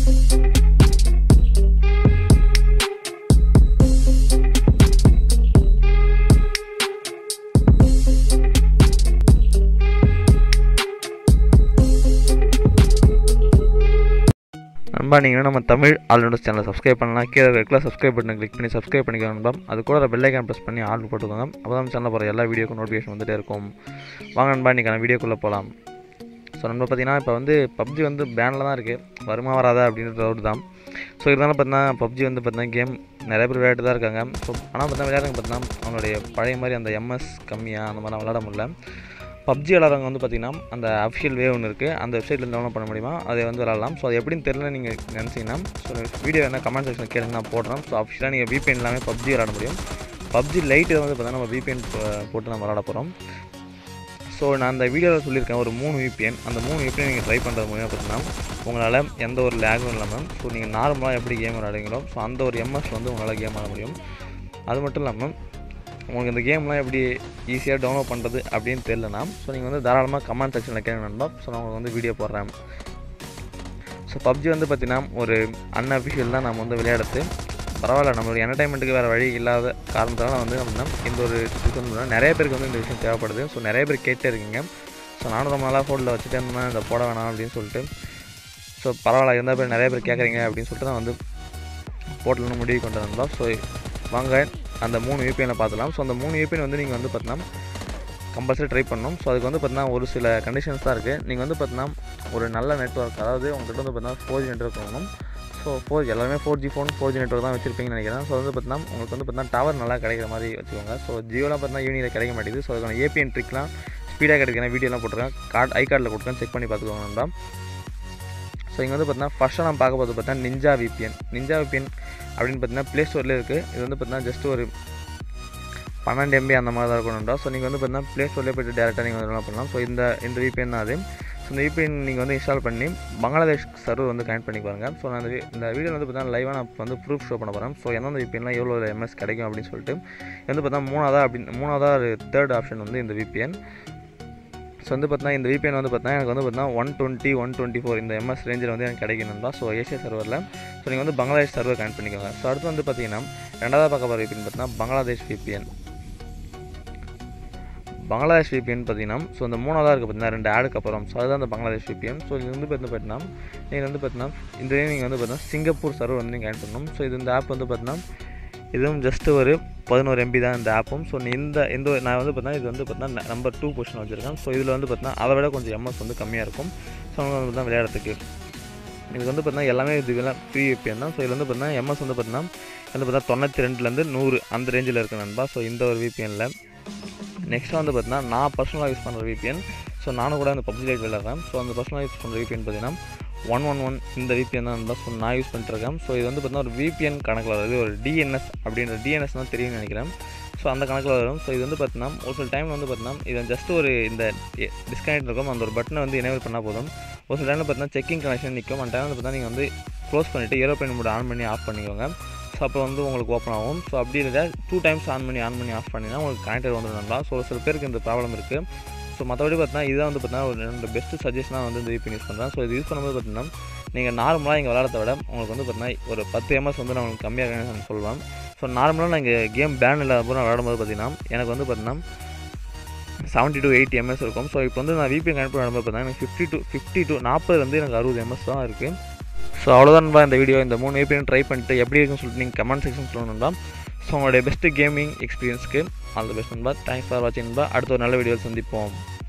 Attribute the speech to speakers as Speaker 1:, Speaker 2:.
Speaker 1: நண்பா நீங்கள் நம்ம தமிழ் ஆல்நோட்ஸ் சேனலை சப்ஸ்கிரைப் பண்ணலாம் கீழே ரெகுலர் சப்ஸ்கிரைப் பட்டனை கிளிக் பண்ணி சப்ஸ்கிரைப் பண்ணிக்கோங்க நண்பா அது கூட பெல் ஐக்கான் ப்ரெஸ் பண்ணி ஆல் போட்டுக்கோங்க அப்போ தான் சேனலில் போகிற எல்லா வீடியோக்கும் நோட்டிஃபிகேஷன் வந்துட்டே இருக்கும் வாங்க நண்பா இன்றைக்கான வீடியோக்குள்ளே போகலாம் ஸோ நண்பா பார்த்தீங்கன்னா இப்போ வந்து பப்ஜி வந்து பேனில் தான் இருக்குது வருமா வராதா அப்படின்ற டவுட் தான் ஸோ இருந்தாலும் பார்த்தீங்கன்னா பப்ஜி வந்து பார்த்தீங்கன்னா கேம் நிறைய பேர் விளையாட்டு தான் இருக்காங்க ஸோ ஆனால் பார்த்தீங்கன்னா விளையாடுறவங்க பார்த்தீங்கன்னா அவங்களுடைய பழைய மாதிரி அந்த எம்எஸ் கம்மியாக அந்த மாதிரிலாம் விளையாட முடியல பப்ஜி விளாட்றவங்க வந்து பார்த்திங்கன்னா அந்த அஃபிஷியல் வே ஒன்று இருக்குது அந்த வெப்சைட்டில் டவுன்லோட் பண்ண முடியுமா அதை வந்து விளாட்லாம் ஸோ அது எப்படின்னு தெரியல நீங்கள் நினச்சிங்கன்னா ஸோ வீடியோ என்ன கமெண்ட் செக்ஷனில் கேளுங்க நான் போடுறேன் ஸோ அஃபிஷியலாக நீங்கள் VPN எல்லாமே பப்ஜி விளாட முடியும் பப்ஜி லைட்டு வந்து பார்த்தீங்கன்னா நம்ம VPN போ- போட்டு நம்ம விளாட போகிறோம் ஸோ நான் அந்த வீடியோவில் சொல்லியிருக்கேன் ஒரு மூணு VPN அந்த மூணு VPN நீங்கள் ட்ரை பண்ணுறது மூலியமாக பார்த்தீங்கன்னா உங்களால் எந்த ஒரு லேகும் இல்லாமல் ஸோ நீங்கள் நார்மலாக எப்படி கேம் விளாடுங்களோ ஸோ அந்த ஒரு எம்எஸ் வந்து உங்களால் கேம் ஆட முடியும் அது மட்டும் இல்லாமல் உங்களுக்கு இந்த கேம்லாம் எப்படி ஈஸியாக டவுன்லோட் பண்ணுறது அப்படின்னு தெரியலனா ஸோ நீங்கள் வந்து தாராளமாக கமெண்ட் செக்ஷனில் கேட்க நண்பா ஸோ நான் உங்களுக்கு வந்து வீடியோ போடுறேன் ஸோ பப்ஜி வந்து பார்த்தீங்கன்னா ஒரு அன்அஃபிஷியல் தான் நம்ம வந்து விளையாடுறது பரவாயில்ல நம்மளுடைய என்டர்டைன்மெண்ட்டுக்கு வேறு வழி இல்லாத காரணத்தால் வந்து நம்ம இந்த ஒரு இது வந்து நிறைய பேருக்கு வந்து இந்த விஷயம் தேவைப்படுது ஸோ நிறைய பேர் கேட்டே இருக்கீங்க ஸோ நானும் ரொம்ப நாளாக ஃபோனில் வச்சுட்டே இருந்தேன் இதை போட வேணாம் அப்படின்னு சொல்லிட்டு ஸோ பரவாயில்ல இருந்தால் பேர் நிறைய பேர் கேட்குறீங்க அப்படின்னு சொல்லிட்டு நான் வந்து போட்டலன்னு முடிவு கொண்டு வந்தோம் ஸோ வாங்க அந்த மூணு VPN-ல பார்த்துலாம் ஸோ அந்த மூணு VPN வந்து நீங்கள் வந்து பார்த்தீங்கன்னா கம்பல்சரி ட்ரை பண்ணணும் ஸோ அதுக்கு வந்து பார்த்தீங்கன்னா ஒரு சில கண்டிஷன்ஸ் தான் இருக்குது நீங்கள் வந்து பார்த்தீங்கன்னா ஒரு நல்ல நெட்ஒர்க் அதாவது உங்கள்கிட்ட வந்து பார்த்தீங்கன்னா ஃபோர் ஜி நெட்ஒர்க் வாங்கணும் ஸோ ஃபோர் ஜி எல்லாமே four G phone four G network தான் வச்சிருப்பீங்கன்னு நினைக்கிறேன் ஸோ வந்து பார்த்தீங்கன்னா உங்களுக்கு வந்து பார்த்தீங்கன்னா டவர் நல்லா கிடைக்கிற மாதிரி வச்சுக்கோங்க ஸோ ஜியோலாம் பார்த்தீங்கன்னா ஈவினிங்கில் கிடைக்க மாட்டேங்குது ஸோ அதுக்கான ஏபிஎன் ட்ரிக்லாம் ஸ்பீடாக கிடைக்கிற வீடியோலாம் போட்டிருக்கேன் கார்டு ஐ கார்டில் கொடுக்கேன் செக் பண்ணி பார்த்துக்கோங்க நண்பா ஸோ இங்கே வந்து பார்த்தீங்கன்னா ஃபஸ்ட்டாக நான் பார்க்க போகிறது பார்த்தீங்கன்னா நிஞ்சா VPN நிஞ்சா VPN அப்படின்னு பார்த்தீங்கன்னா ப்ளே ஸ்டோரில் இருக்குது இது வந்து பார்த்தீங்கன்னா ஜஸ்ட் ஒரு பன்னெண்டு எம்பி அந்த மாதிரி தான் இருக்கணும்டா ஸோ நீங்கள் வந்து பார்த்தீங்கன்னா ப்ளே ஸ்டோர்லேயே போய்ட்டு டேரெக்டாக நீங்கள் வந்து பண்ணலாம் ஸோ இந்த இந்த VPN தான் அது ஸோ இந்த VPN நீங்கள் வந்து இன்ஸ்டால் பண்ணி பங்களாதேஷ் சர்வர் வந்து கனெக்ட் பண்ணி பாருங்க ஸோ நான் இந்த வி- இந்த வீடியோ வந்து பார்த்தீங்கன்னா லைவாக நான் வந்து ப்ரூஃப் ஷோ பண்ண போகிறேன் ஸோ எந்தெந்த VPNலாம் எவ்வளோ எம்எஸ் கிடைக்கும் அப்படின்னு சொல்லிட்டு இது வந்து பார்த்தீங்கன்னா மூணாவதா அப்படின்னு மூணாவதா தேர்ட் ஆப்ஷன் வந்து இந்த VPN ஸோ வந்து பார்த்தீங்கன்னா இந்த VPN வந்து பார்த்தீங்கன்னா எனக்கு வந்து பார்த்தீங்கன்னா one twenty one twenty four இந்த எம்எஸ் ரேஞ்சில் வந்து எனக்கு கிடைக்கணும்டா ஸோ ஏசியா சர்வரில் ஸோ நீங்கள் வந்து பங்களாதேஷ் சர்வர் கனெக்ட் பண்ணிக்கோங்க ஸோ அடுத்து வந்து பார்த்தீங்கன்னா ரெண்டாவது பார்க்க போகிற VPN பார்த்தீங்கன்னா பங்களாதேஷ் VPN பங்களாதேஷ் VPN பார்த்தீங்கன்னா ஸோ இந்த மூணாவதாக இருக்குது பார்த்தீங்கன்னா ரெண்டு ஆடுக்கு அப்புறம் ஸோ அதுதான் அந்த பங்களாதேஷ் VPN ஸோ இது வந்து பார்த்து பார்த்தீங்கன்னா நீங்கள் வந்து பார்த்தீங்கன்னா இந்த நீங்கள் வந்து பார்த்தீங்கன்னா சிங்கப்பூர் சர்வர் வந்து நீங்கள் கனெக்ட் பண்ணணும் ஸோ இது இந்த ஆப் வந்து பார்த்தீங்கன்னா இதுவும் ஜஸ்ட் ஒரு பதினோரு எம்பி தான் இந்த ஆப்பும் ஸோ இந்த இந்த ஒரு- நான் வந்து பார்த்தீங்கன்னா இது வந்து பார்த்தீங்கன்னா நம்பர் டூ பொசிஷன் வச்சுருக்கேன் ஸோ இதில் வந்து பார்த்தீங்கன்னா அதை விட கொஞ்சம் எம்எஸ் வந்து கம்மியாக இருக்கும் ஸோ அவங்க வந்து தான் விளையாடுறதுக்கு இதுக்கு வந்து பார்த்தீங்கன்னா எல்லாமே இதுக்கெல்லாம் ஃப்ரீ VPN தான் ஸோ இதில் வந்து பார்த்தீங்கன்னா எம்எஸ் வந்து பார்த்தீங்கன்னா வந்து பார்த்தீங்கன்னா தொண்ணூற்றி ரெண்டுலேருந்து நூறு அந்த ரேஞ்சில் இருக்கு நண்பா ஸோ இந்த ஒரு VPN-ல நெக்ஸ்ட் வந்து பார்த்தீங்கன்னா நான் பர்சனலாக யூஸ் பண்ணுற VPN ஸோ நானும் கூட அந்த பப்ஜி லைட் விளையாடுறேன் ஸோ அந்த பர்சனலாக யூஸ் பண்ணுற VPN பார்த்தீங்கன்னா ஒன் ஒன் ஒன் இந்த VPN தான் நண்பா ஸோ நான் யூஸ் பண்ணிட்டுருக்கேன் ஸோ இது வந்து பார்த்தீங்கன்னா ஒரு VPN கணக்கில் வருது ஒரு டிஎன்எஸ் அப்படின்ற டிஎன்எஸ் தான் தெரியும்னு நினைக்கிறேன் ஸோ அந்த கணக்கில் வரும் ஸோ இது வந்து பார்த்தீங்கன்னா ஒரு சில டைம் வந்து பார்த்தீங்கன்னா இது ஜஸ்ட் ஒரு இந்த டிஸ்கனெக்ட் இருக்கும் அந்த ஒரு பட்டனை வந்து எனேபிள் பண்ணால் போதும் ஒரு சில டைமில் பார்த்தீங்கன்னா செக்கிங் கனெக்ஷன் நிற்கும் அந்த டைமில் பார்த்தீங்கன்னா நீங்கள் வந்து க்ளோஸ் பண்ணிவிட்டு ஏரோப்ளைன் மோட் ஆன் பண்ணி ஆஃப் பண்ணிக்கோங்க ஸோ அப்போ வந்து உங்களுக்கு ஓப்பன் ஆகும் ஸோ அப்படி இல்லை டூ டைம்ஸ் ஆன் பண்ணி ஆன் பண்ணி ஆஃப் பண்ணினா உங்களுக்கு கனெக்டட் வந்துடும் ஸோ ஒரு சில பேருக்கு இந்த ப்ராப்ளம் இருக்குது ஸோ மற்றபடி பார்த்தீங்கன்னா இதுதான் வந்து பார்த்தீங்கன்னா ஒரு ரெண்டு பெஸ்ட் சஜஷனாக வந்து இந்த VPN யூஸ் பண்ணுறேன் ஸோ இது யூஸ் பண்ணும்போது பார்த்தீங்கன்னா நீங்கள் நார்மலாக இங்கே விளையாடுறத விட உங்களுக்கு வந்து பார்த்தீங்கன்னா ஒரு பத்து எம்எஸ் வந்து நான் உங்களுக்கு கம்மியாக நான் சொல்லுவேன் ஸோ நார்மலாக நான் இங்கே கேம் பேன் இல்லாத போது நான் விளையாடும்போது பார்த்தீங்கன்னா எனக்கு வந்து பார்த்தீங்கன்னா செவன்ட்டி டு எயிட்டி எம்எஸ் இருக்கும் ஸோ இப்போ வந்து நான் VPN கனெக்ட் பண்ணும்போது பார்த்தீங்கன்னா எனக்கு ஃபிஃப்டி டு ஃபிஃப்டி டு நாற்பதுலேருந்து எனக்கு அறுபது எம்எஸ் தான் இருக்குது ஸோ அவ்வளோதான்பா இந்த வீடியோ இந்த மூணு VPN ட்ரை பண்ணிட்டு எப்படி இருக்குன்னு சொல்லிட்டு நீங்கள் கமெண்ட் செக்ஷன் சொல்லணும்பா ஸோ உங்களுடைய பெஸ்ட்டு கேமிங் எக்ஸ்பீரியன்ஸ்க்கு ஆல் த பெஸ்ட் நண்பா தேங்க்ஸ் ஃபார் வாட்சிங் நண்பா அடுத்த ஒரு நல்ல வீடியோ சந்திப்போம்